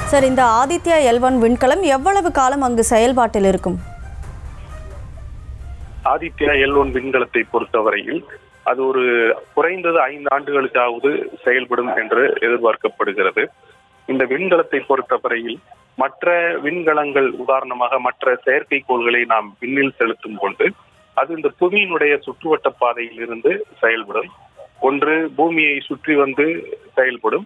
sir இந்த Aditya L one விண்கலம் எவ்வளவு காலம் அங்கு செயல்பாட்டில் இருக்கும் ஆதித்யா எல் ஒன் விண்கலத்தை பொறுத்தவரையில் அது ஒரு குறைந்தது ஐந்து ஆண்டுகளுக்காவது செயல்படும் என்று எதிர்பார்க்கப்படுகிறது இந்த விண்கலத்தை பொறுத்தவரையில் மற்ற விண்கலங்கள் உதாரணமாக மற்ற செயற்கைக்கோள்களை நாம் விண்ணில் செலுத்தும் கொண்டு அது இந்த புவியினுடைய சுற்றுவட்ட பாதையில் இருந்து செயல்படும் ஒன்று பூமியை சுற்றி வந்து செயல்படும்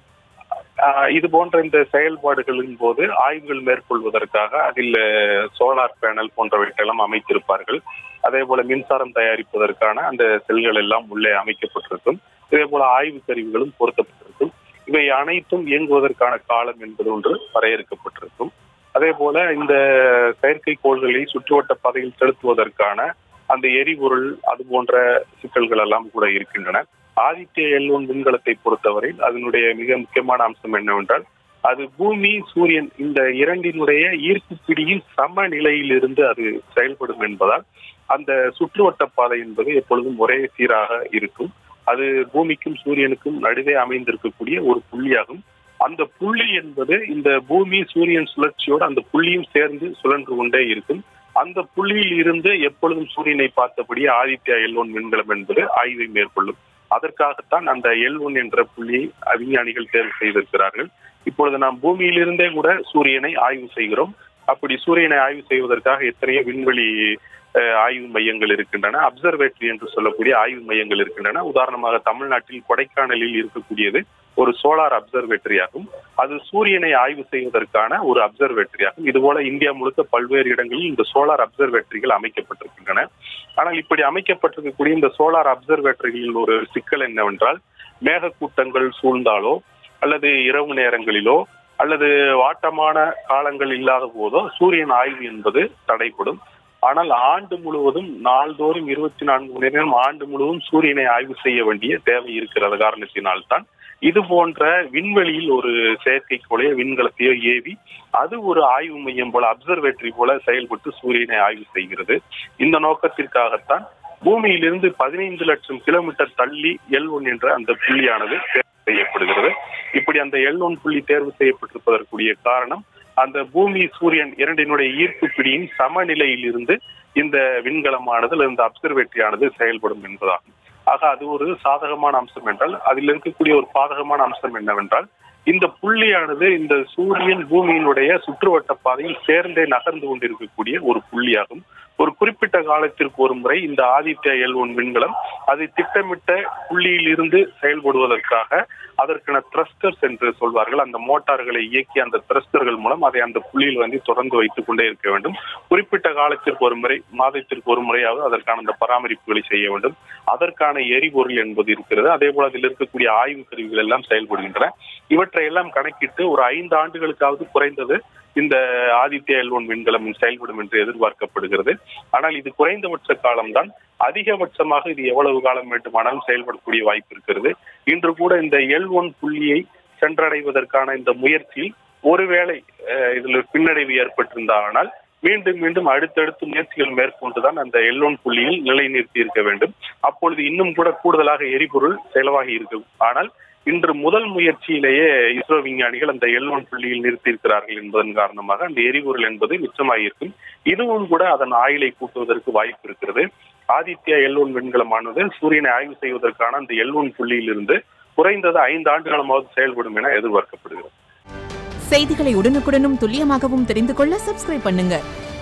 ஆஹ் இது போன்ற இந்த செயல்பாடுகளின் போது ஆய்வுகள் மேற்கொள்வதற்காக அதில் சோலார் பேனல் போன்றவற்றையெல்லாம் அமைத்திருப்பார்கள் அதே போல மின்சாரம் தயாரிப்பதற்கான அந்த செல்கள் எல்லாம் உள்ளே அமைக்கப்பட்டிருக்கும் இதே போல ஆய்வு கருவிகளும் பொருத்தப்பட்டிருக்கும் இவை அனைத்தும் இயங்குவதற்கான காலம் என்பது ஒன்று வரையறுக்கப்பட்டிருக்கும் அதே போல இந்த செயற்கைக்கோள்களை சுற்றுவட்ட பாதையில் செலுத்துவதற்கான அந்த எரிபொருள் அது போன்ற சிக்கல்கள் எல்லாம் கூட இருக்கின்றன ஆதித்ய எல் ஒன் விண்கலத்தை பொறுத்தவரையில் அதனுடைய மிக முக்கியமான அம்சம் என்னவென்றால் அது பூமி சூரியன் இந்த இரண்டினுடைய ஈர்ப்பு பிடியின் சமநிலையில் இருந்து அது செயல்படும் என்பதால் அந்த சுற்றுவட்ட பாதை என்பது எப்பொழுதும் ஒரே சீராக இருக்கும் அது பூமிக்கும் சூரியனுக்கும் நடுவே அமைந்திருக்கக்கூடிய ஒரு புள்ளியாகும் அந்த புள்ளி என்பது இந்த பூமி சூரியன் சுழற்சியோடு அந்த புள்ளியும் சேர்ந்து சுழன்று கொண்டே இருக்கும் அந்த புள்ளியில் இருந்து எப்பொழுதும் சூரியனை பார்த்தபடி ஆதித்யா எல் ஒன் விண்கலம் என்பது ஆய்வை மேற்கொள்ளும் அதற்காகத்தான் அந்த எல் ஒன் என்ற புள்ளியை விஞ்ஞானிகள் தேர்வு செய்திருக்கிறார்கள் இப்பொழுது நாம் பூமியிலிருந்தே கூட சூரியனை ஆய்வு செய்கிறோம் அப்படி சூரியனை ஆய்வு செய்வதற்காக எத்தனையோ விண்வெளி அஹ், ஆய்வு மையங்கள் இருக்கின்றன அப்சர்வேட்டரி என்று சொல்லக்கூடிய ஆய்வு மையங்கள் இருக்கின்றன உதாரணமாக தமிழ்நாட்டில் கொடைக்கானலில் இருக்கக்கூடியது ஒரு சோலார் அப்சர்வேட்டரி ஆகும் அது சூரியனை ஆய்வு செய்வதற்கான ஒரு அப்சர்வேட்டரி ஆகும் இதுபோல இந்தியா முழுக்க பல்வேறு இடங்களில் இந்த சோலார் அப்சர்வேட்டரிகள் அமைக்கப்பட்டிருக்கின்றன ஆனால் இப்படி அமைக்கப்பட்டிருக்கக்கூடிய இந்த சோலார் அப்சர்வேட்டரிகளில் ஒரு சிக்கல் என்னவென்றால் மேகக்கூட்டங்கள் சூழ்ந்தாலோ அல்லது இரவு நேரங்களிலோ அல்லது வாட்டமான காலங்கள் இல்லாத போதோ சூரியன் ஆய்வு என்பது தடைப்படும் ஆனால் ஆண்டு முழுவதும் நாள்தோறும் இருபத்தி நான்கு மணி நேரம் ஆண்டு முழுவதும் சூரியனை ஆய்வு செய்ய வேண்டிய தேவை இருக்கிறது காரணத்தினால்தான் இது போன்ற விண்வெளியில் ஒரு செயற்கைக்கோளையோ விண்கலத்தையோ ஏவி அது ஒரு ஆய்வு மையம் போல அப்சர்வேட்டரி போல செயல்பட்டு சூரியனை ஆய்வு செய்கிறது இந்த நோக்கத்திற்காகத்தான் பூமியிலிருந்து பதினைந்து லட்சம் கிலோமீட்டர் தள்ளி எல் ஒன் என்ற அந்த புள்ளியானது தேர்வு செய்யப்படுகிறது இப்படி அந்த எல் ஒன் புள்ளி தேர்வு செய்யப்பட்டிருப்பதற்குரிய காரணம் அந்த பூமி சூரியன் இரண்டினுடைய ஈர்ப்பு பிடியின் சமநிலையில் இருந்து இந்த விண்கலமானது அல்லது இந்த அப்சர்வேட்டரியானது செயல்படும் என்பதாகும் ஆக அது ஒரு சாதகமான அம்சம் என்றால் அதில் இருக்கக்கூடிய ஒரு பாதகமான அம்சம் என்னவென்றால் இந்த புள்ளியானது இந்த சூரியன் பூமியினுடைய சுற்றுவட்ட பாதையில் சேர்ந்தே நகர்ந்து கொண்டிருக்கக்கூடிய ஒரு புள்ளியாகும் ஒரு குறிப்பிட்ட காலத்திற்கு ஒரு முறை இந்த ஆதித்யா எல் ஒன் விண்கலம் அதை திட்டமிட்ட புள்ளியில் இருந்து செயல்படுவதற்காக அதற்கான த்ரஸ்டர்ஸ் என்று சொல்வார்கள் அந்த மோட்டார்களை இயக்கி அந்த த்ரஸ்டர்கள் மூலம் அதை அந்த புள்ளியில் வந்து தொடர்ந்து வைத்துக் கொண்டே இருக்க வேண்டும் குறிப்பிட்ட காலத்திற்கு ஒரு முறை மாதத்திற்கு ஒரு முறையாவது அதற்கான அந்த பராமரிப்புகளை செய்ய வேண்டும் அதற்கான எரிபொருள் என்பது இருக்கிறது அதே போல அதில் இருக்கக்கூடிய ஆய்வு கருவிகள் எல்லாம் செயல்படுகின்றன இவற்றை எல்லாம் கணக்கிட்டு ஒரு ஐந்து ஆண்டுகளுக்காவது குறைந்தது இந்த ஆதித்யா எல் ஒன் விண்கலம் செயல்படும் என்று எதிர்பார்க்கப்படுகிறது ஆனால் இது குறைந்தபட்ச காலம்தான் அதிகபட்சமாக இது எவ்வளவு காலம் வேண்டுமானாலும் செயல்படக்கூடிய வாய்ப்பு இருக்கிறது இன்று கூட இந்த எல் ஒன் புள்ளியை சென்றடைவதற்கான இந்த முயற்சியில் ஒருவேளை அஹ், இதில் பின்னடைவு ஏற்பட்டிருந்தால் மீண்டும் மீண்டும் அடுத்தடுத்து முயற்சிகள் மேற்கொண்டுதான் அந்த எல் ஒன் புள்ளியில் நிலைநிறுத்தி இருக்க வேண்டும் அப்பொழுது இன்னும் கூட கூடுதலாக எரிபொருள் செலவாகி இருக்கும் ஆனால் இன்று முதல் முயற்சியிலேயே இஸ்ரோ விஞ்ஞானிகள் அந்த எல் ஒன் புள்ளியில் நிறுத்தியிருக்கிறார்கள் என்பதன் காரணமாக அந்த எரிபொருள் என்பது மிச்சமாகியிருக்கும் இதுவும் கூட அதன் ஆயுளை கூட்டுவதற்கு வாய்ப்பு இருக்கிறது ஆதித்யா எல் ஒன் விண்கலமானது சூரியனை ஆய்வு செய்வதற்கான அந்த எல் ஒன் புள்ளியிலிருந்து குறைந்தது ஐந்து ஆண்டு காலமாவது செயல்படும் என எதிர்பார்க்கப்படுகிறது செய்திகளை உடனுக்குடனும் துல்லியமாகவும் தெரிந்து கொள்ள சப்ஸ்கிரைப் பண்ணுங்க